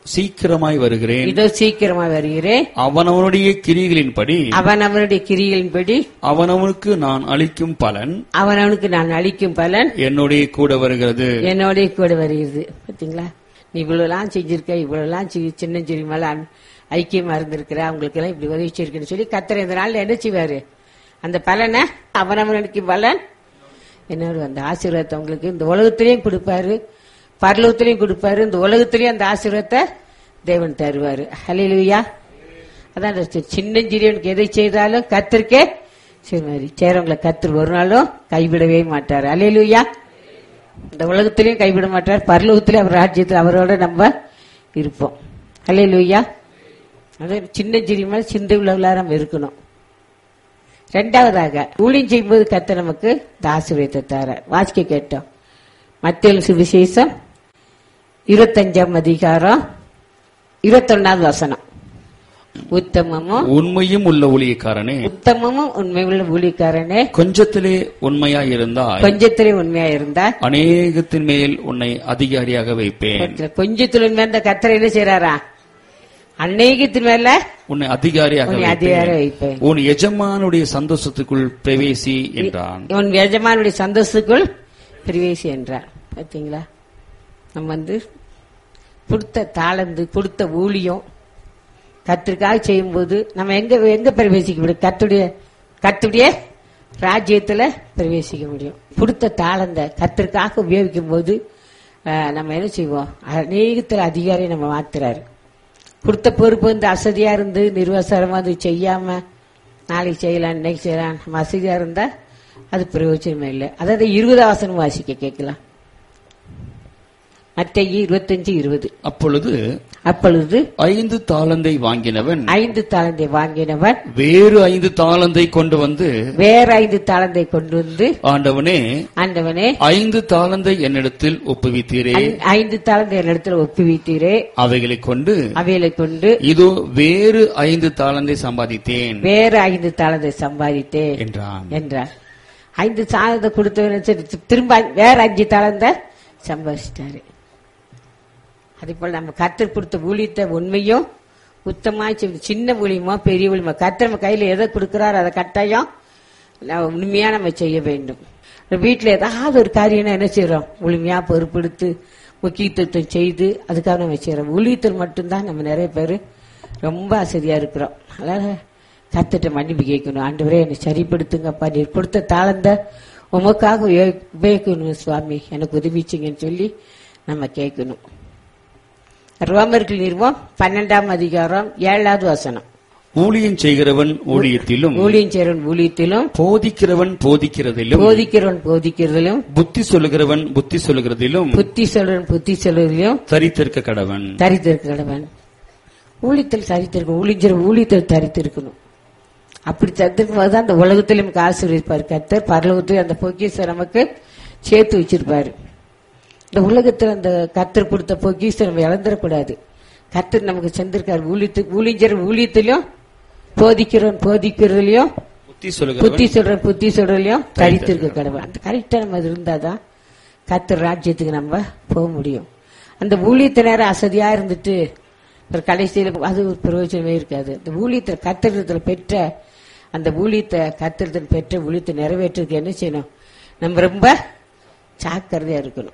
சீக்கிரமாய் வருகிறேன் இதோ சீக்கிரமா வருகிறேன் அவனவனுடைய கிரிகளின்படி அவன் அவனுடைய கிரிகளின்படி அவனவனுக்கு நான் அளிக்கும் பலன் அவன் அவனுக்கு நான் அளிக்கும் பலன் என்னுடைய கூட வருகிறது என்னோட கூட வருகிறது பாத்தீங்களா நீ இவ்வளவுலாம் செஞ்சிருக்க இவ்வளவுலாம் சி- சின்ன சிறு மேல அன்- ஐக்கியமா இருந்திருக்கிற அவங்களுக்கு எல்லாம் இப்படி உதவி செய்யிருக்குன்னு சொல்லி கத்திர இந்த நாள்ல என்ன செய்வாரு அந்த பலனை அவனவனுக்கு பலன் என்னோட அந்த ஆசீர்வாதத்தை உங்களுக்கு இந்த உலகத்திலையும் கொடுப்பாரு பரலோகத்திலையும் கொடுப்பாரு இந்த உலகத்திலையும் அந்த ஆசீர்வாதத்தை தேவன் தருவாரு ஹalleluya அதான் இந்த சி- சின்னஞ்சிறியவனுக்கு எதை செய்தாலும் கத்திருக்கே சரி மாதிரி சேரவங்களை கத்தர் ஒரு நாளும் கைவிடவே மாட்டார் அலையிலுயா இந்த உலகத்திலையும் கைவிட மாட்டார் பரலோகத்திலே அவர் ராஜ்யத்தில் அவரோட நம்ம இருப்போம் அலையிலுயா அது சின்ன சிறிய சிந்தை உள்ளவர்களா நம்ம இருக்கணும் ரெண்டாவதாக ஊழியம் செய்யும்போது கத்த நமக்கு இந்த ஆசீர்வாதத்தை தர வாசிக்க கேட்டோம் மத்திய சுவிசேஷம் இருபத்தஞ்சாம் அதிகாரம் இருபத்தொன்னாவது வசனம் உத்தமமும் உண்மையும் உள்ள ஊழியக்காரனே உத்தமமும் உண்மையுள்ள ஊழியக்காரனே கொஞ்சத்திலே உண்மையாய் இருந்தாய் கொஞ்சத்திலே உண்மையா இருந்தா அநேகத்தின் மேல் உன்னை அதிகாரியாக வைப்பேன் கொஞ்ச- கொஞ்சத்துல உண்மையா இந்த கத்தரை என்ன செய்யறாரா அநேகத்தின் மேல உன்னை அதிகாரியாக உன்னை அதிகாரம் வைப்பேன் வைப்பேன் உன் எஜமானுடைய சந்தோஷத்துக்குள் பிரவேசி என்றான் இவன் எஜமானுடைய சந்தோஷத்துக்குள் பிரவேசி என்றார் பாத்தீங்களா நம்ம வந்து கொடுத்த தாளந்து கொடுத்த ஊழியம் கத்திற்காக செய்யும்போது நம்ம எங்க எங்க பிரவேசிக்க முடியும் கத்துடைய கத்துடைய ராஜ்யத்துல பிரவேசிக்க முடியும் கொடுத்த தாளந்த கத்திற்காக உபயோகிக்கும் போது அஹ், நம்ம என்ன செய்வோம் அநேகத்துல அதிகாரி நம்ம மாத்துறாரு கொடுத்த பொறுப்பு வந்து அசதியா இருந்து நிர்வாசரமா அது செய்யாம நாளைக்கு செய்யலாம் இன்னைக்கு செய்யலாம் நம்ம அசதியா இருந்தா அது பிரயோஜனமே இல்லை அதாவது இருபது ஆசனம் வாசிக்க கேட்கலாம் மத்திய இருபத்தஞ்சு இருபது அப்பொழுது அப்பொழுது ஐந்து தாளந்தை வாங்கினவன் ஐந்து தாளந்தை வாங்கினவன் வேறு ஐந்து தாளந்தை கொண்டு வந்து வேற ஐந்து தாளந்தை கொண்டு வந்து ஆண்டவனே ஆண்டவனே ஐந்து தாளந்தை என்னிடத்தில் ஒப்புவித்தீரே ஐ- ஐந்து தாளந்தை என்னிடத்துல ஒப்புவித்தீரே அவைகளைக் கொண்டு அவைகளை கொண்டு இதோ வேறு ஐந்து தாளந்தை சம்பாதித்தேன் வேற ஐந்து தாளந்தை சம்பாதித்தேன் என்றான் என்றார் ஐந்து தாளந்தை கொடுத்தவன சரி திரும்ப ஐ- வேற அஞ்சு தாளந்தை சம்பாதிச்சிட்டாரு அதே போல நம்ம கத்தர் கொடுத்த ஊழியத்தை உண்மையும் உத்தமாய் செய்வது. சின்ன ஊழியமோ பெரிய ஊழியமோ கத்தர் நம்ம கையில எதை கொடுக்கிறாரோ அதை கட்டாயம் நம்ம உண்மையா நம்ம செய்ய வேண்டும் வீட்டில் ஏதாவது ஒரு காரியம்னா என்ன செய்யறோம் முழுமையா பொறுப்பெடுத்து முக்கியத்துவத்தை செய்து அதுக்காக நம்ம செய்யறோம் ஊழியத்தில் மட்டும்தான் நம்ம நிறைய பேர் ரொம்ப அசதியா இருக்கிறோம் அதனால கத்திட்ட மன்னிப்பு கேட்கணும் ஆண்டவரே என்னை சரிப்படுத்துங்கப்பா நீர் கொடுத்த தாளந்த உமக்காக உபயோ- உபயோகிக்கணும் சுவாமி எனக்கு உதவிச்சிங்கன்னு சொல்லி நம்ம கேட்கணும் ரோமர்கள் நிறுவம் பன்னெண்டாம் அதிகாரம் ஏழாவது வசனம் ஊழியம் செய்கிறவன் ஊழியத்திலும் ஊழியம் சேரன் ஊழியத்திலும் போதிக்கிறவன் போதிக்கிறதிலும் போதிக்கிறவன் போதிக்கிறதிலும் புத்தி சொல்லுகிறவன் புத்தி சொல்லுகிறதிலும் புத்தி சொல்றன் புத்தி சொல்றதிலும் தரித்திருக்க கடவன் தரித்திருக்கிறவன் ஊழியத்தில் சரித்திருக்கணும் ஊழியர் ஊழியத்தில் தரித்திருக்கணும் அப்படி தரித்திருக்கும் போது அந்த உலகத்திலும் நமக்கு ஆசீர்வதிப்பார் கத்தர் பரலோகத்தில் அந்த பொக்கிஷம் நமக்கு சேர்த்து வச்சிருப்பாரு இந்த உலகத்தில் அந்த கத்தர் கொடுத்த பொக்கிஷம் நம்ம இழந்துடக்கூடாது கத்தர் நமக்கு செஞ்சிருக்காரு ஊழியத்து ஊழியர் ஊழியத்திலும் போதிக்கிறவன் போதிக்கிறதுலயும் புத்தி சொல்லுகிறவன் புத்தி சொல்ற புத்தி சொல்றதுலயும் தரித்திருக்க கடவுள் அந்த கரெக்டா நம்ம அது இருந்தாதான் கத்தர் ராஜ்யத்துக்கு நம்ம போக முடியும் அந்த ஊழியத்தை நேரம் அசதியா இருந்துட்டு ஒரு கடைசியில அது ஒரு பிரயோஜனமே இருக்காது அந்த ஊழியத்தை கத்திரத்தில் பெற்ற அந்த ஊழியத்தை கத்திரத்தில் பெற்ற ஊழியத்தை நிறைவேற்றுறதுக்கு என்ன செய்யணும் நம்ம ரொம்ப ஜாக்கிரதையா இருக்கணும்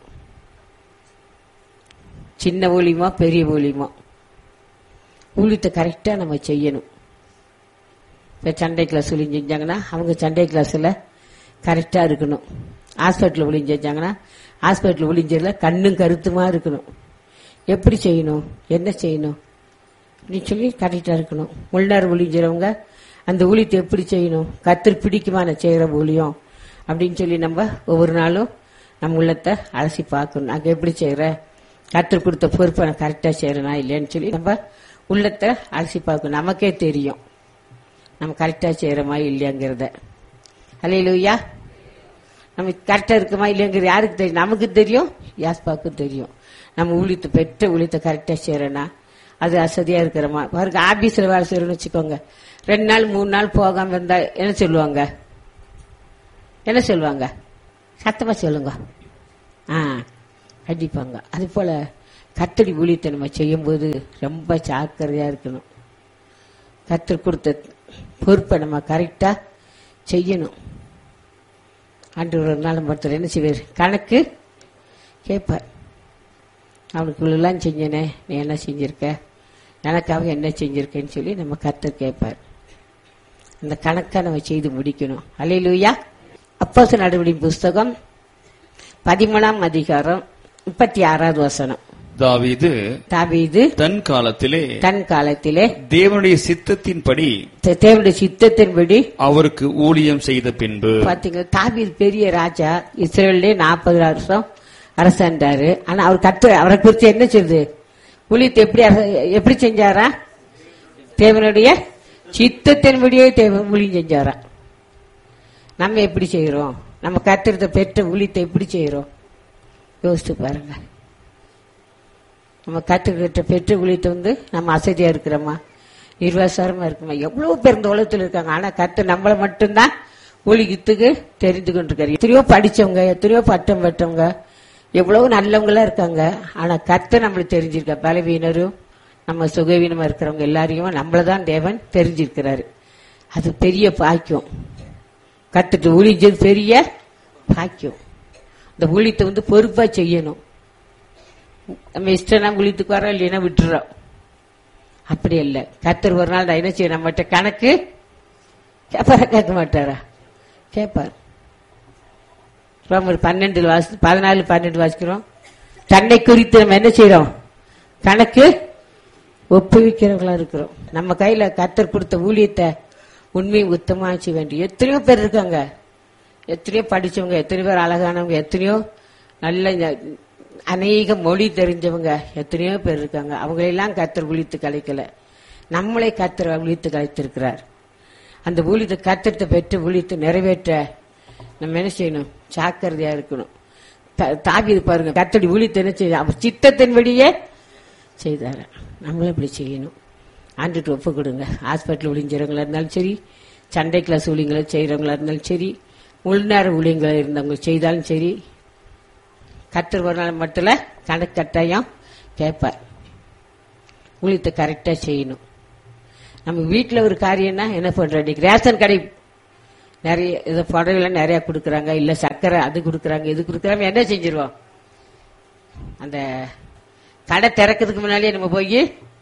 சின்ன ஊழியமோ பெரிய ஊழியமோ ஊழியத்தை கரெக்டா நம்ம செய்யணும் இப்போ சண்டே கிளாஸ் ஒளி செஞ்சாங்கன்னா அவங்க சண்டே கிளாஸில் கரெக்டாக இருக்கணும் ஹாஸ்பிட்டலில் ஒளி செஞ்சாங்கன்னா ஹாஸ்பிட்டலில் ஒளிஞ்சதில் கண்ணும் கருத்துமா இருக்கணும் எப்படி செய்யணும் என்ன செய்யணும் அப்படின்னு சொல்லி கரெக்டாக இருக்கணும் முள்ளார் ஒளிஞ்சவங்க அந்த ஊழியத்தை எப்படி செய்யணும் கத்திரி பிடிக்குமா நான் செய்கிற ஊழியம் அப்படின்னு சொல்லி நம்ம ஒவ்வொரு நாளும் நம்ம உள்ளத்தை அலசி பார்க்கணும் நாங்கள் எப்படி செய்கிற கத்திரி கொடுத்த பொறுப்பை நான் கரெக்டாக செய்கிறேனா இல்லைன்னு சொல்லி நம்ம உள்ளத்தை அலசி பார்க்கணும் நமக்கே தெரியும் நம்ம கரெக்டாக செய்கிறோமா இல்லையாங்கிறத அல்லையிலூயா நம்ம கரெக்டாக இருக்குமா இல்லையாங்கிறது யாருக்கு தெரியும் நமக்கு தெரியும் யாஸ்பாவுக்கும் தெரியும் நம்ம ஊழியத்தை பெற்ற ஊழியத்தை கரெக்டாக செய்கிறோன்னா அது அசதியாக இருக்கிறோமா பாருங்க ஆபீஸில் வேலை செய்யறோம்னு வச்சுக்கோங்க ரெண்டு நாள் மூணு நாள் போகாமல் இருந்தால் என்ன சொல்லுவாங்க என்ன சொல்லுவாங்க சத்தமாக சொல்லுங்க ஆ அடிப்பாங்க அது போல கத்தடி ஊழியத்தை நம்ம செய்யும்போது ரொம்ப ஜாக்கிரதையா இருக்கணும் கத்தர் கொடுத்த பொறுப்பை நம்ம கரெக்டா செய்யணும் ஆண்டு ஒரு நாள் ஒருத்தர் என்ன செய்வார் கணக்கு கேட்பார் அவனுக்கு இவ்வளோலாம் செஞ்சனே நீ என்ன செஞ்சிருக்க எனக்காக என்ன செஞ்சிருக்கேன்னு சொல்லி நம்ம கத்தர் கேட்பார் அந்த கணக்கை நம்ம செய்து முடிக்கணும் அலையிலுயா அப்போஸ் நடவடிக்கை புஸ்தகம் பதிமூணாம் அதிகாரம் முப்பத்தி ஆறாவது வசனம் தாவீது தாவீது தன் காலத்திலே தன் காலத்திலே தேவனுடைய சித்தத்தின்படி தே- தேவனுடைய சித்தத்தின்படி அவருக்கு ஊழியம் செய்த பின்பு பாத்தீங்களா தாவீது பெரிய ராஜா இஸ்ரேல்லே நாற்பது வருஷம் அரசாண்டாரு ஆனா அவர் கத்து அவரை குறித்து என்ன செய்யுது ஊழியத்தை எப்படி அரச- எப்படி செஞ்சாரா தேவனுடைய சித்தத்தின்படியே தேவ ஊழியம் செஞ்சாரா நம்ம எப்படி செய்யறோம் நம்ம கத்திரத்தை பெற்ற ஊழியத்தை எப்படி செய்யறோம் யோசித்து பாருங்க நம்ம கத்துக்கிட்ட பெற்ற ஊழியத்தை வந்து நம்ம அசதியா இருக்கிறோமா நிர்வாசாரமா இருக்குமா எவ்வளவு பேர் இந்த உலகத்தில் இருக்காங்க ஆனா கத்து நம்மளை மட்டும்தான் ஊழியத்துக்கு தெரிந்து கொண்டிருக்காரு எத்தனையோ படிச்சவங்க எத்தனையோ பட்டம் பெற்றவங்க எவ்வளவு நல்லவங்களா இருக்காங்க ஆனா கத்து நம்மளுக்கு தெரிஞ்சிருக்க பலவீனரும் நம்ம சுகவீனமா இருக்கிறவங்க எல்லாரையும் நம்மளதான் தேவன் தெரிஞ்சிருக்கிறாரு அது பெரிய பாக்கியம் கத்துட்டு ஊழிச்சது பெரிய பாக்கியம் இந்த ஊழியத்தை வந்து பொறுப்பா செய்யணும் நம்ம இஷ்டம்னா ஊழியத்துக்கு வரோம் இல்லைன்னா விட்டுறோம் அப்படி இல்லை கத்தர் ஒரு நாள் நான் என்ன செய்ய நம்மகிட்ட கணக்கு கேட்பாரா கேட்க மாட்டாரா கேட்பார் ரோமர் பன்னெண்டு வாசி பதினாலு பன்னெண்டு வாசிக்கிறோம் தன்னை குறித்து நம்ம என்ன செய்யறோம் கணக்கு ஒப்புவிக்கிறவங்களா இருக்கிறோம் நம்ம கையில கத்தர் கொடுத்த ஊழியத்தை உண்மையை உத்தமா செய்ய வேண்டிய எத்தனையோ பேர் இருக்காங்க எத்தனையோ படிச்சவங்க எத்தனையோ பேர் அழகானவங்க எத்தனையோ நல்ல ந- அநேக மொழி தெரிஞ்சவங்க எத்தனையோ பேர் இருக்காங்க அவங்களெல்லாம் கத்தர் விழித்து கலைக்கல நம்மளே கத்தர் விழித்து கலைத்திருக்கிறார் அந்த ஊழியத்தை கத்திரத்தை பெற்று ஊழியத்தை நிறைவேற்ற நம்ம என்ன செய்யணும் ஜாக்கிரதையா இருக்கணும் த- தாவீது பாருங்க கத்தடி ஊழியத்தை என்ன செய்ய அவர் சித்தத்தின்படியே செய்தார நம்மளும் இப்படி செய்யணும் ஆண்டுட்டு ஒப்பு கொடுங்க ஹாஸ்பிட்டல் ஊழியங்கிறவங்களா இருந்தாலும் சரி சண்டை கிளாஸ் ஊழியங்களை செய்கிறவங்களா இருந்தாலும் சரி உள்நேர ஊழியங்களா இருந்தவங்க செய்தாலும் சரி கத்தர் ஒரு நாள் மட்டும் கணக்கு கட்டாயம் கேட்பார் ஊழியத்தை கரெக்டாக செய்யணும் நம்ம வீட்டில் ஒரு காரியம்னா என்ன பண்றோம் இன்னைக்கு ரேஷன் கடை நிறைய இது புடவைலாம் நிறைய கொடுக்குறாங்க இல்ல சர்க்கரை அது கொடுக்குறாங்க இது கொடுக்குறாங்க என்ன செஞ்சிருவோம் அந்த கடை திறக்கிறதுக்கு முன்னாடியே நம்ம போய்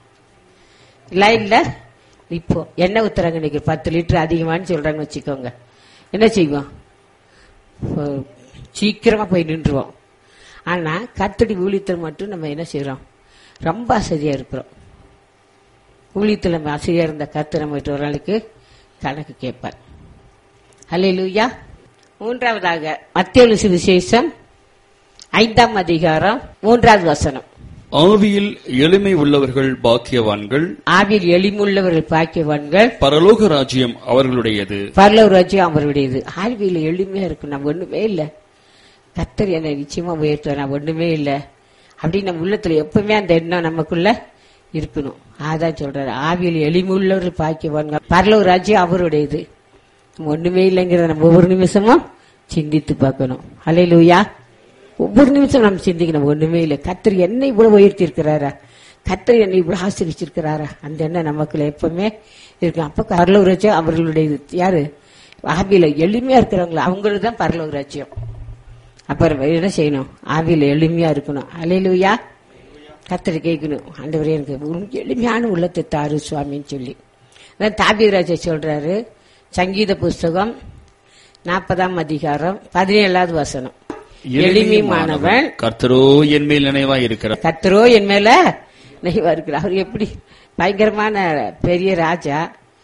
லைன்ல இப்போ எண்ணெய் ஊத்துறாங்க இன்னைக்கு பத்து லிட்டர் அதிகமான்னு சொல்றாங்கன்னு வச்சுக்கோங்க என்ன செய்வோம் இப்போ சீக்கிரமா போய் நின்றுவோம் ஆனா கத்தடி ஊழியத்தில் மட்டும் நம்ம என்ன செய்றோம் ரொம்ப அசதியா இருக்கிறோம் ஊழியத்தில் நம்ம அசதியா இருந்த கத்து நம்ம ஒரு நாளைக்கு கணக்கு கேட்பார் ஹalleluya மூன்றாவதாக மத்திய சுவிசேஷம் ஐந்தாம் அதிகாரம் மூன்றாவது வசனம் ஆவியில் எளிமை உள்ளவர்கள் பாக்கியவான்கள் ஆவில் எளிமுள்ளவர்கள் பாக்கியவான்கள் பரலோக ராஜ்யம் அவர்களுடையது பரலவ ராஜ்யம் அவருடையது ஆழ்வியில் எளிமையா இருக்கும் நம்ம ஒண்ணுமே இல்ல கத்தர் என்னை நிச்சயமா உயர்த்துவார் நான் ஒண்ணுமே இல்ல அப்படின்னு நம்ம உள்ளத்துல எப்பவுமே அந்த எண்ணம் நமக்குள்ள இருக்கணும் அதான் சொல்றாரு ஆவியில் எளிமுள்ளவர்கள் பாக்கியவான்கள் பரலவ ராஜ்யம் அவருடையது நம்ம ஒண்ணுமே இல்லைங்கிறத நம்ம ஒவ்வொரு நிமிஷமும் சிந்தித்து பார்க்கணும் அலையிலூயா ஒவ்வொரு நிமிஷம் நம்ம சிந்திக்கணும் ஒண்ணுமே இல்லை கத்தர் என்னை இவ்வளவு உயர்த்தி இருக்கிறாரா கத்தர் என்னை இவ்வளவு ஆசிரிச்சிருக்கிறாரா அந்த எண்ணம் நமக்குள்ள எப்பவுமே இருக்கும் அப்ப பரலோக ராஜ்யம் அவர்களுடைய யாரு ஆவியில எளிமையா இருக்கிறவங்களா அவங்களுக்கு தான் பரலோக ராஜ்யம் அப்புறம் என்ன செய்யணும் ஆவியில எளிமையா இருக்கணும் அலையிலுயா கத்தர் கேட்கணும் ஆண்டவரே எனக்கு உனக்கு எளிமையான உள்ளத்தை தாரு சுவாமின்னு சொல்லி அதான் தாபிராஜா சொல்றாரு சங்கீத புஸ்தகம் நாற்பதாம் அதிகாரம் பதினேழாவது வசனம் எளிமையானவன் கர்த்தரோ என் மேல் நினைவாய் இருக்கிறார் கத்தரோ என் மேல நெய்வா இருக்கிறார் அவர் எப்படி பயங்கரமான பெரிய ராஜா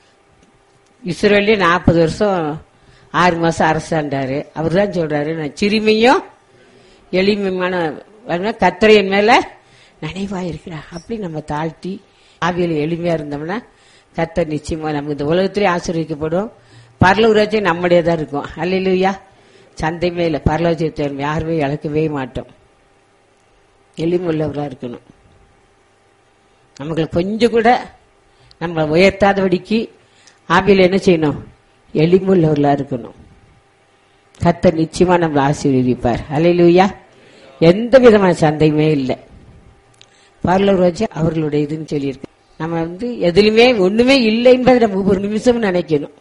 இஸ்ரேலே நாற்பது வருஷம் ஆறு மாசம் அரசாண்டாரு அவர் தான் சொல்றாரு நான் சிறுமியும் எளிமையான கத்தரை என் மேல நினைவா இருக்கிறார் அப்படி நம்ம தாழ்த்தி ஆவியில எளிமையா இருந்தோம்னா கத்தர் நிச்சயமா நம்ம இந்த உலகத்திலே ஆசீர்வதிக்கப்படும் பரலூராஜ்யம் நம்முடைய தான் இருக்கும் அல்லையா சந்தைமே இல்லை பரலோஜயத்தை நம்ம யாருமே இழக்கவே மாட்டோம் எளிமுள்ளவராக இருக்கணும் நமக்கு கொஞ்சம் கூட நம்ம உயர்த்தாதபடிக்கு ஆவியில் என்ன செய்யணும் எளிமுள்ளவர்களா இருக்கணும் கத்தர் நிச்சயமா நம்மளை ஆசீர்வதிப்பார் அலையிலூயா எந்த விதமான சந்தையுமே இல்லை பரலோக ராஜ்யம் அவர்களுடைய இதுன்னு சொல்லியிருக்கு நம்ம வந்து எதுலையுமே ஒண்ணுமே இல்லை என்பதை நம்ம ஒவ்வொரு நிமிஷமும் நினைக்கணும்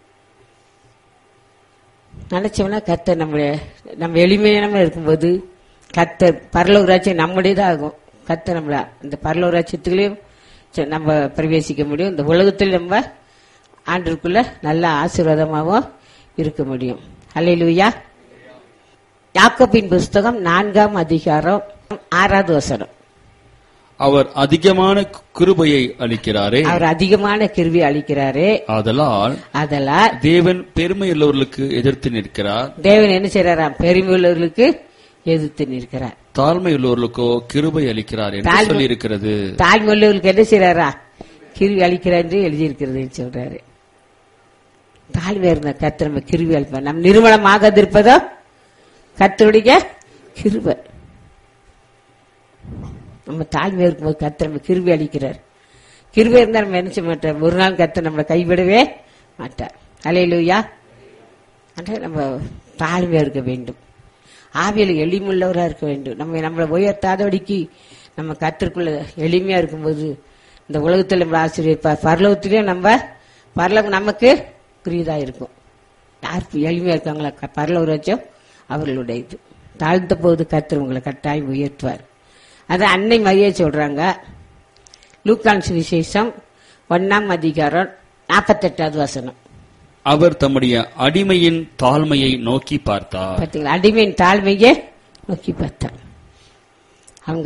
நினைச்சோம்னா கத்த நம்ம நம்ம எளிமையான இருக்கும்போது கத்த பரலோக ராஜ்யம் நம்முடையதான் ஆகும் கத்த நம்மள இந்த பரலோக ராஜ்யத்துக்குள்ளேயும் ச- நம்ம பிரவேசிக்க முடியும் இந்த உலகத்தில் நம்ம ஆண்டிற்குள்ள நல்ல ஆசீர்வாதமாகவும் இருக்க முடியும் அல்லேலூயா யாக்கோபின் புஸ்தகம் நான்காம் அதிகாரம் ஆறாவது வசனம் அவர் அதிகமான கிருபையை அளிக்கிறாரே அவர் அதிகமான கிருவி அளிக்கிறாரே ஆதலால் அதெல்லாம் தேவன் பெருமையுள்ளவர்களுக்கு எதிர்த்து நிற்கிறார் தேவன் என்ன செய்யறாராம் பெருமையுள்ளவர்களுக்கு எதிர்த்து நிற்கிறார் தாழ்மையுள்ளவர்களுக்கோ கிருபை அளிக்கிறார் என்று தாழ்மை- சொல்லியிருக்கிறது தாழ்மையுள்ளவர்களுக்கு என்ன செய்யறாரா கிருவி அளிக்கிறார் என்று எழுதியிருக்கிறதுன்னு சொல்றாரு தாழ்மையா இருந்த கர்த்தர் நம்ம கிருவி அளிப்பார் நம் நிறுவனமாக இருப்பதோ கர்த்தருடைய கிருபை நம்ம தாழ்மையா இருக்கும்போது கர்த்தர் நம்ம கிருவி அளிக்கிறார் கிருபை இருந்தா நம்ம என்ன செய்ய மாட்டார் ஒரு நாள் கர்த்தர் நம்மளை கைவிடவே மாட்டார் அலையிலுயா அன்றே நம்ம தாழ்மையா இருக்க வேண்டும் ஆவியில் எளிமுள்ளவரா இருக்க வேண்டும் நம்ம நம்மளை உயர்த்தாதபடிக்கு நம்ம கத்திற்குள்ள எளிமையா இருக்கும்போது இந்த உலகத்தில் நம்ம ஆசிரியர் பரலோகத்திலேயும் நம்ம பரலோகம் நமக்கு புரியுதா இருக்கும் யாருக்கு எளிமையா இருக்காங்களா க- பரலோக ராஜ்யம் அவர்களுடைய இது தாழ்ந்த போது கர்த்தர் உங்களை கட்டாயம் உயர்த்துவார் அது அன்னை மரியே சொல்றாங்க லூக்கான் சுவிசேஷம் ஒன்னாம் அதிகாரம் நாற்பத்தெட்டாவது வசனம் அவர் தம்முடைய அடிமையின் தாழ்மையை நோக்கி பார்த்தார் பார்த்தீங்களா அடிமையின் தாழ்மையை நோக்கி பார்த்தார் அவங்க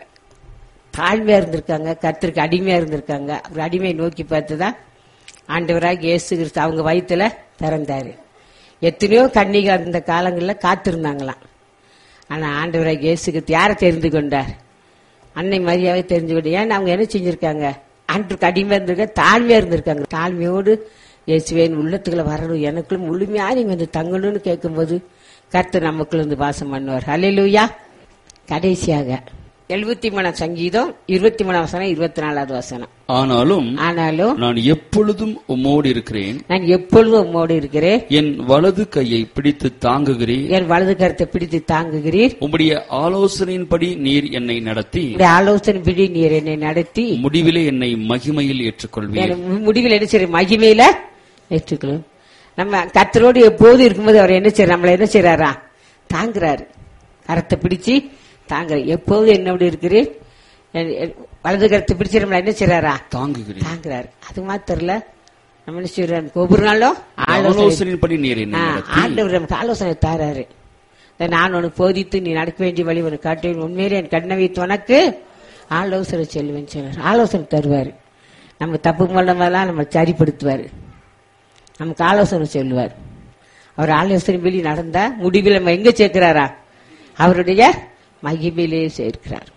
தாழ்மையா இருந்திருக்காங்க கர்த்தருக்கு அடிமையா இருந்திருக்காங்க அவர் அடிமையை நோக்கி பார்த்துதான் ஆண்டவராக இயேசு கிறிஸ்து அவங்க வயித்துல பிறந்தாரு எத்தனையோ கன்னிகா இருந்த காலங்களில் காத்திருந்தாங்களாம் ஆனா ஆண்டவராக இயேசு கிறிஸ்து யாரை தெரிந்து கொண்டார் அன்னை மரியாதை தெரிஞ்சு கொண்டு ஏன்னா அவங்க என்ன செஞ்சிருக்காங்க ஆண்டுக்கு அடிமையா இருந்திருக்காங்க தாழ்மையா இருந்திருக்காங்க தாழ்மையோடு இயேசுவேன் உள்ளத்துக்குள்ள வரணும் எனக்குள்ள முழுமையா நீங்க வந்து தங்கணும்னு கேட்கும்போது கர்த்தர் நமக்குள்ள வந்து வாசம் பண்ணுவார் ஹalleluya கடைசியாக எழுபத்தி மூணாம் சங்கீதம் இருபத்தி மூணாம் வசனம் இருபத்தி நாலாவது வசனம் ஆனாலும் ஆனாலும் நான் எப்பொழுதும் உம்மோடு இருக்கிறேன் நான் எப்பொழுதும் உம்மோடு இருக்கிறேன் என் வலது கையை பிடித்து தாங்குகிறீர் என் வலது கருத்தை பிடித்து தாங்குகிறீர் உம்முடைய ஆலோசனையின்படி நீர் என்னை நடத்தி உடைய ஆலோசனை பிடி நீர் என்னை நடத்தி முடிவிலே என்னை மகிமையில் ஏற்றுக்கொள்வீர் என் முடிவில் என்ன செய்ய மகிமையில ஏற்றுக்கணும் நம்ம கத்தரோடு எப்போது இருக்கும்போது அவர் என்ன செய்யறார் நம்மள என்ன செய்யறாரா தாங்குறாரு கரத்தை பிடிச்சு தாங்குற எப்போது என்னோடு இருக்கிறேன் என்- என் வலது கரத்தை பிடிச்சு நம்மள என்ன செய்யறாரா தாங்குகிறீர் தாங்குறாரு அது மாத்திரல நம்ம என்ன செய்யறாரு ஒவ்வொரு நாளும் ஆலோசனை ஆலோசனையின்படி நீர் என்னை ஆ, நடத்தி ஆண்டவர் நமக்கு ஆலோசனை தாராரு இதை நான் உனக்கு போதித்து நீ நடக்க வேண்டிய வழி உனக்கு காட்டுவேன் உண்மையிலே என் கண்ணை வைத்து உனக்கு ஆலோசனை செல்வேன் சொன்னார் ஆலோசனை தருவார் நம்ம தப்பு மூலமெல்லாம் நம்ம சரிப்படுத்துவார் நமக்கு ஆலோசனை சொல்லுவார் அவர் ஆலோசனை வெளி நடந்தா முடிவில் நம்ம எங்க சேர்க்கிறாரா அவருடைய மகிமையிலே சேர்க்கிறார்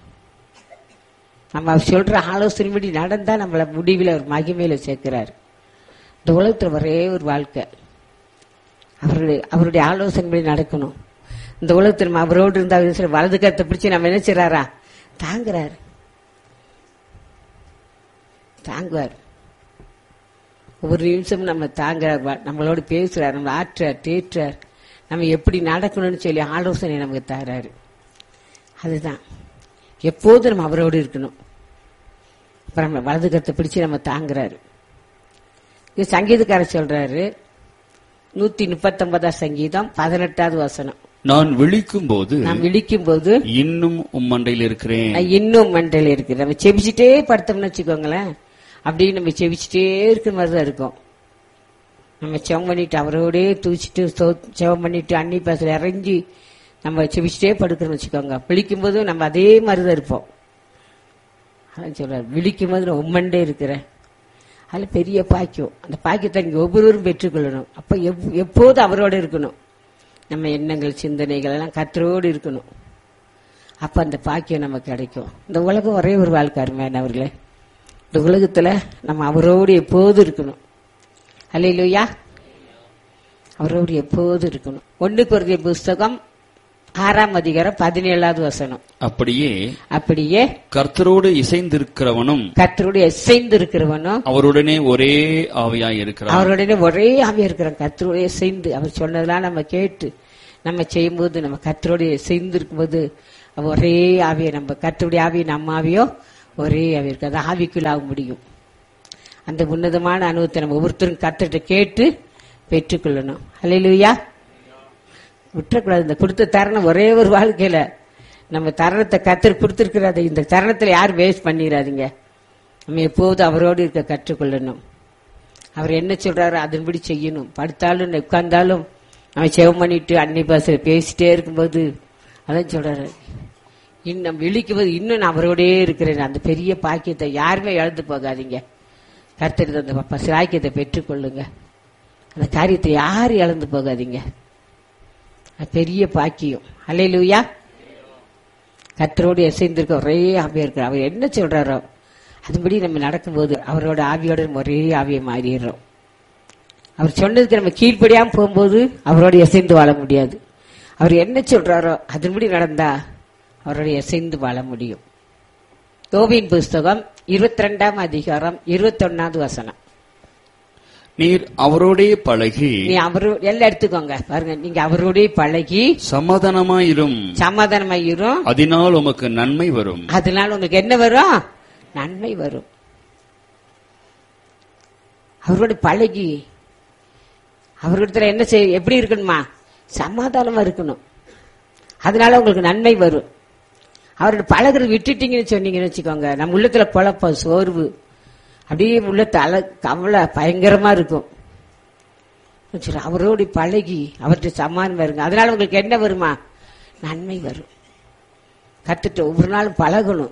நம்ம அவர் சொல்ற ஆலோசனைப்படி நடந்தா நம்மள முடிவில் அவர் மகிமையில சேர்க்கிறார் இந்த உலகத்துல ஒரே ஒரு வாழ்க்கை அவருடைய அவருடைய ஆலோசனைப்படி நடக்கணும் இந்த உலகத்தில் நம்ம அவரோடு இருந்த அவர் சில வலது கருத்தை பிடிச்சு நம்ம என்ன செய்யறாரா தாங்குறாரு தாங்குவார் ஒவ்வொரு நிமிஷமும் நம்ம தாங்குறார் வ- நம்மளோட பேசுறார் நம்மளை ஆற்றார் தேற்றார் நம்ம எப்படி நடக்கணும்னு சொல்லி ஆலோசனை நமக்கு தராரு அதுதான் எப்போதும் நம்ம அவரோடு இருக்கணும் அப்புறம் நம்ம வலது கருத்தை பிடிச்சு நம்ம தாங்குறாரு இது சங்கீதக்காரர் சொல்றாரு நூத்தி முப்பத்தொன்பதாம் சங்கீதம் பதினெட்டாவது வசனம் நான் விழிக்கும் போது நாம் விழிக்கும் போது இன்னும் உம்மண்டையில் இருக்கிறேன் நான் இன்னும் மண்டல இருக்கு நம்ம செபிச்சுட்டே படுத்தோம்னு வச்சுக்கோங்களேன் அப்படியே நம்ம செபிச்சுட்டே இருக்கிற மாதிரி தான் இருக்கும் நம்ம செவம் பண்ணிட்டு அவரோடே தூச்சிட்டு ஸ்தோ- செவம் பண்ணிட்டு அன்னி பாசல இறங்கி நம்ம செபிச்சுட்டே படுக்கிறோம்னு வச்சுக்கோங்க விழிக்கும் போதும் நம்ம அதே மாதிரி தான் இருப்போம் அதான் சொல்றாரு விழிக்கும் போது நான் உம்மண்டே இருக்கிறேன் அதுல பெரிய பாக்கியம் அந்த பாக்கியத்தை நீங்க ஒவ்வொருவரும் பெற்றுக்கொள்ளணும் அப்ப எப்- எப்போதும் அவரோட இருக்கணும் நம்ம எண்ணங்கள் சிந்தனைகள் எல்லாம் கத்தரோடு இருக்கணும் அப்ப அந்த பாக்கியம் நமக்கு கிடைக்கும் இந்த உலகம் ஒரே ஒரு வாழ்க்கை அருமையானவர்களே இந்த உலகத்துல நம்ம அவரோடு எப்போதும் இருக்கணும் அல்லையிலூயா அவரோடு எப்போதும் இருக்கணும் ஒண்ணுக்கு ஒரு புஸ்தகம் ஆறாம் அதிகாரம் பதினேழாவது வசனம் அப்படியே அப்படியே கர்த்தரோடு இசைந்திருக்கிறவனும் கத்தரோடு எசைந்து இருக்கிறவனும் அவருடனே ஒரே ஆவியாய் இருக்கிறான் அவருடனே ஒரே ஆவியா இருக்கிறான் கத்தரோட சேர்ந்து அவர் சொன்னதெல்லாம் நம்ம கேட்டு நம்ம செய்யும்போது நம்ம கத்தரோட சேர்ந்து இருக்கும்போது ஒரே ஆவியை நம்ம கத்துடைய ஆவி நம்ம ஆவியோ ஒரே ஆவி இருக்கு அது ஆவிக்குள்ளாக முடியும் அந்த உன்னதமான அனுபவத்தை நம்ம ஒவ்வொருத்தரும் கத்துட்டு கேட்டு பெற்றுக்கொள்ளணும் ஹalleluya விட்டுறக்கூடாது இந்த கொடுத்த தருணம் ஒரே ஒரு வாழ்க்கையில நம்ம தருணத்தை கத்து கொடுத்துருக்கிறாரு இந்த தருணத்துல யாரும் வேஸ்ட் பண்ணிடாதீங்க நம்ம எப்போதும் அவரோடு இருக்க கற்றுக்கொள்ளணும் அவர் என்ன சொல்றாரோ அதன்படி செய்யணும் படுத்தாலும் உட்கார்ந்தாலும் அவன் செவம் பண்ணிட்டு அன்னை பாசல பேசிட்டே இருக்கும்போது அதான் சொல்றாரு இன்னும் விழிக்கும் போது இன்னும் நான் அவரோடயே இருக்கிறேன் அந்த பெரிய பாக்கியத்தை யாருமே இழந்து போகாதீங்க கர்த்தர் அந்த பாக்கியத்தை பெற்றுக்கொள்ளுங்க அந்த காரியத்தை யாரும் இழந்து போகாதீங்க அது பெரிய பாக்கியம் அல்லையிலூயா கத்தரோடு இசைந்திருக்க ஒரே ஆவியா இருக்கிற அவர் என்ன சொல்றாரோ அதுபடி நம்ம நடக்கும்போது அவரோட ஆவியோட நம்ம ஒரே ஆவியை மாறிடுறோம் அவர் சொன்னதுக்கு நம்ம கீழ்ப்படியாம போகும்போது அவரோட இசைந்து வாழ முடியாது அவர் என்ன சொல்றாரோ அதன்படி நடந்தா அவரோட இசைந்து வாழ முடியும் யோபின் புஸ்தகம் இருபத்தி ரெண்டாம் அதிகாரம் இருபத்தொன்னாவது வசனம் நீர் அவரோடே பழகி நீ அவரு எல்லாம் எடுத்துக்கோங்க பாருங்க நீங்க அவரோடய பழகி சமாதானமாயிரும் சமாதானமாயிரும் அதனால் உமக்கு நன்மை வரும் அதனால உங்களுக்கு என்ன வரும் நன்மை வரும் அவரோட பழகி அவர்கிட்ட என்ன செய் எப்படி இருக்கணுமா சமாதானமா இருக்கணும் அதனால உங்களுக்கு நன்மை வரும் அவரோட பழகுறது விட்டுட்டீங்கன்னு சொன்னீங்கன்னு வச்சுக்கோங்க நம்ம உள்ளத்துல குழப்பம் சோர்வு அப்படியே உள்ளத்து அல கவலை பயங்கரமா இருக்கும் சரி, அவரோடு பழகி அவர்கிட்ட சமாதானம் வருங்க அதனால உங்களுக்கு என்ன வருமா நன்மை வரும் கத்துட்டு ஒவ்வொரு நாளும் பழகணும்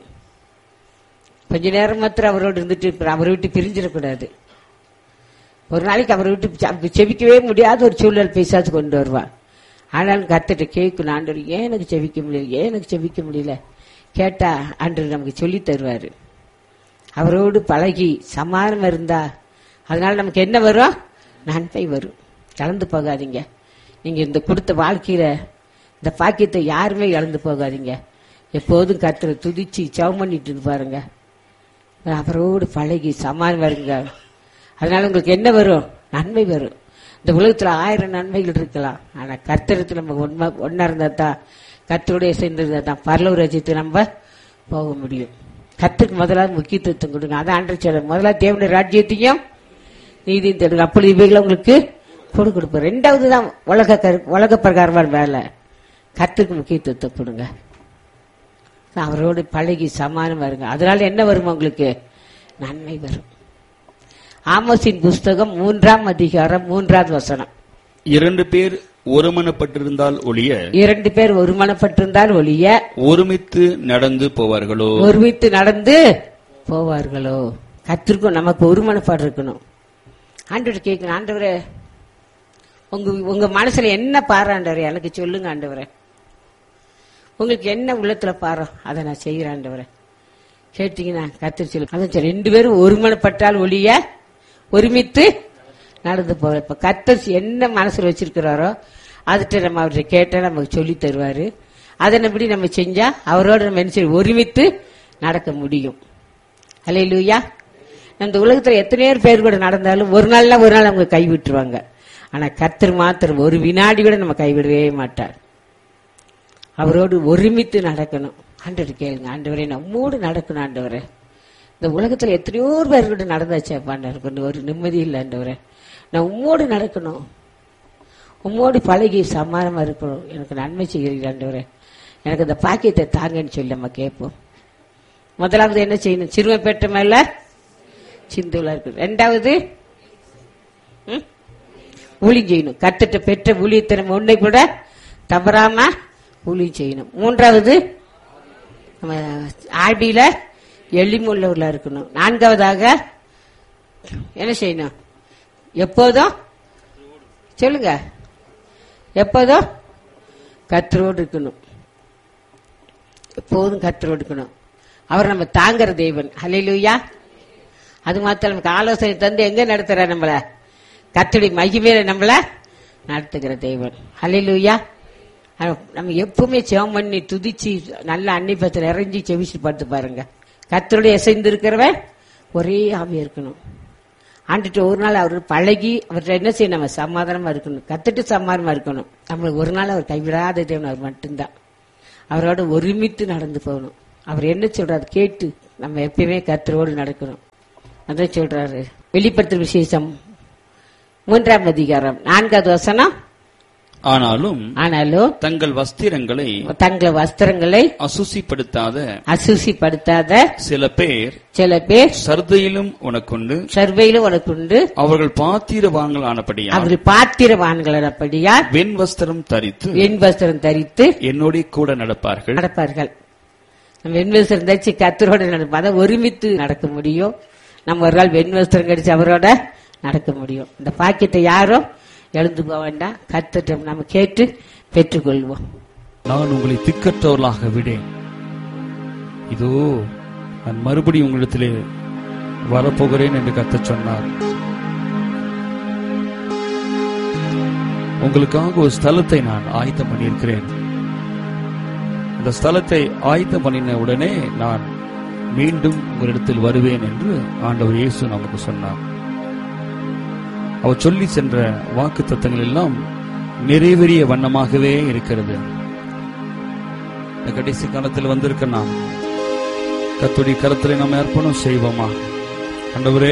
கொஞ்ச நேரம் மாத்திரம் அவரோடு இருந்துட்டு அப்புறம் அவரை விட்டு பிரிஞ்சிடக்கூடாது ஒரு நாளைக்கு அவரை விட்டு செ- செபிக்கவே முடியாத ஒரு சூழல் பேசாது கொண்டு வருவான் ஆனாலும் கத்துட்டு கேட்கணும் ஆண்டவர் ஏன் எனக்கு செபிக்க முடியல ஏன் எனக்கு செபிக்க முடியல கேட்டா ஆண்டவர் நமக்கு சொல்லி தருவாரு அவரோடு பழகி சமாதானம் இருந்தா அதனால நமக்கு என்ன வரும் நன்மை வரும் கலந்து போகாதீங்க நீங்க இந்த கொடுத்த வாழ்க்கையில இந்த பாக்கியத்தை யாருமே இழந்து போகாதீங்க எப்போதும் கர்த்தரை துதிச்சு சவம் பண்ணிட்டு இருந்து பாருங்க அவரோடு பழகி சமாதானம் வருங்க அதனால உங்களுக்கு என்ன வரும் நன்மை வரும் இந்த உலகத்துல ஆயிரம் நன்மைகள் இருக்கலாம் ஆனா கர்த்தரத்துல நம்ம ஒன்னா ஒன்னா இருந்தா தான் கர்த்தருடைய சேர்ந்திருந்தா தான் பரலூர் ரசித்து நம்ம போக முடியும் கத்துக்கு முதலாவது முக்கியத்துவம் கொடுங்க அதான் ஆண்டு சொல்ல முதலாவது தேவனுடைய ராஜ்யத்தையும் நீதியும் தேடுங்க அப்பொழுது இவைகளை உங்களுக்கு கொடு கொடுப்போம் ரெண்டாவது தான் உலக கரு- உலக பிரகாரமான வேலை கத்துக்கு முக்கியத்துவத்தை கொடுங்க அவரோடு பழகி சமானம் வருங்க அதனால என்ன வரும் உங்களுக்கு நன்மை வரும் ஆமோசின் புஸ்தகம் மூன்றாம் அதிகாரம் மூன்றாவது வசனம் இரண்டு பேர் ஒருமனப்பட்டிருந்தால் ஒழிய இரண்டு பேர் ஒருமனப்பட்டிருந்தால் ஒழிய ஒருமித்து நடந்து போவார்களோ ஒருமித்து நடந்து போவார்களோ கத்திருக்கும் நமக்கு ஒருமனப்பாடு இருக்கணும் ஆண்டவர் கேட்கணும் ஆண்டவரே உங்க உங்க மனசுல என்ன பாரு ஆண்டவரே எனக்கு சொல்லுங்க ஆண்டவரே உங்களுக்கு என்ன உள்ளத்துல பாரோ அதை நான் செய்யறேன் ஆண்டவரே கேட்டீங்கன்னா கத்திரி சொல்லு அதான் சரி ரெண்டு பேரும் ஒருமனப்பட்டால் ஒழிய ஒருமித்து நடந்து போக இப்ப கத்தர் என்ன மனசுல வச்சிருக்கிறாரோ அதுட்ட நம்ம அவர்கிட்ட கேட்டா நமக்கு சொல்லி தருவாரு அதனபடி நம்ம செஞ்சா அவரோட நம்ம என்ன செய்ய ஒருமித்து நடக்க முடியும் அல்லையா இந்த உலகத்துல எத்தனையோ பேர் கூட நடந்தாலும் ஒரு நாள்ல ஒரு நாள் அவங்க கைவிட்டுருவாங்க ஆனா கர்த்தர் மாத்திரம் ஒரு வினாடி கூட நம்ம கைவிடவே மாட்டார் அவரோடு ஒருமித்து நடக்கணும் ஆண்டவர் கேளுங்க ஆண்டவரே நம்மோடு நடக்கணும் ஆண்டவரே இந்த உலகத்துல எத்தனையோ பேர் கூட நடந்தாச்சே ஆண்டவர் கொண்டு ஒரு நிம்மதி இல்லை ஆண்டவரே நான் உம்மோடு நடக்கணும் உம்மோடு பழகி சமாதானமா இருக்கணும் எனக்கு நன்மை செய்கிறீர்கள் ஆண்டவரே எனக்கு இந்த பாக்கியத்தை தாங்கன்னு சொல்லி நம்ம கேட்போம் முதலாவது என்ன செய்யணும் சிறுமை பெற்ற மேல சிந்துலா இருக்கு ரெண்டாவது ம்? ஊழியம் செய்யணும் கத்துட்ட பெற்ற ஊழியத்தை நம்ம ஒன்றை கூட தவறாம ஊழியம் செய்யணும் மூன்றாவது நம்ம ஆடியில எளிமுள்ளவர்களா இருக்கணும் நான்காவதாக என்ன செய்யணும் எப்போதும் சொல்லுங்க எப்போதும் கத்தரோடு இருக்கணும் எப்போதும் கத்தரோடு இருக்கணும் அவர் நம்ம தாங்குற தெய்வன் ஹalleluya அது மாத்திரம் நமக்கு ஆலோசனை தந்து எங்க நடத்துற நம்மள கத்தடி மகிமையில நம்மள நடத்துகிற தெய்வன் ஹalleluya நம்ம எப்பவுமே செவம் பண்ணி துதிச்சு நல்ல அன்னிப்பத்தில் இறங்கி செவிச்சு பார்த்து பாருங்க கத்தருடைய இசைந்து இருக்கிறவன் ஒரே ஆவியா இருக்கணும் ஆண்டுட்டு ஒரு நாள் அவர் பழகி அவர்கிட்ட என்ன செய்யணும் நம்ம சமாதானமா இருக்கணும் கத்துட்டு சமாதானமா இருக்கணும் நம்மளுக்கு ஒரு நாள் அவர் கைவிடாத தேவன் அவர் மட்டும்தான் அவரோட ஒருமித்து நடந்து போகணும் அவர் என்ன சொல்றாரு கேட்டு நம்ம எப்பயுமே கத்தரோடு நடக்கணும் அதான் சொல்றாரு வெளிப்படுத்தும் விசேஷம் மூன்றாம் அதிகாரம் நான்காவது வசனம் ஆனாலும் ஆனாலும் தங்கள் வஸ்திரங்களை தங்கள் வஸ்திரங்களை அசுசிப்படுத்தாத அசூசிப்படுத்தாத சில பேர் சில பேர் சர்தையிலும் உனக்குண்டு சர்வையிலும் உனக்கு உண்டு அவர்கள் பாத்திரவான்கள் ஆனபடியா அவர்கள் பாத்திரவான்களபடியால் வெண் வஸ்திரம் தரித்து வெண் வஸ்திரம் தரித்து என்னோட கூட நடப்பார்கள் நடப்பார்கள் நம்ம வெண் வஸ்திரம் தரிச்சு கத்தரோட நடப்போம் அதை ஒருமித்து நடக்க முடியும் நம்ம ஒரு நாள் வெண் வஸ்திரம் கடிச்சு அவரோட நடக்க முடியும் இந்த பாக்கியத்தை யாரும் எழுந்து போக வேண்டாம் கத்துட்டோம் நம்ம கேட்டு பெற்றுக்கொள்வோம் நான் உங்களை திக்கற்றவர்களாக விடேன் இதோ நான் மறுபடியும் உங்களிடத்திலே வரப்போகிறேன் என்று கத்தச் சொன்னார் உங்களுக்காக ஒரு ஸ்தலத்தை நான் ஆயத்தம் பண்ணியிருக்கிறேன் அந்த ஸ்தலத்தை ஆயத்தம் பண்ணின உடனே நான் மீண்டும் உங்களிடத்தில் வருவேன் என்று ஆண்டவர் இயேசு நமக்கு சொன்னார் அவர் சொல்லி சென்ற வாக்கு தத்தங்கள் எல்லாம் நிறைவேறிய வண்ணமாகவே இருக்கிறது இந்த கடைசி காலத்தில் வந்திருக்க நாம் கத்துடைய கருத்துல நம்ம அர்ப்பணம் செய்வோமா ஆண்டவரே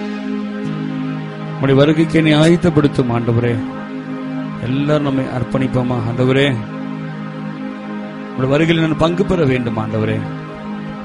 உடைய வருகைக்கு என்னை ஆயத்தப்படுத்தும் ஆண்டவரே எல்லாரும் நம்மை அர்ப்பணிப்போமா ஆண்டவரே உடைய வருகையில் நான் பங்கு பெற வேண்டும் ஆண்டவரே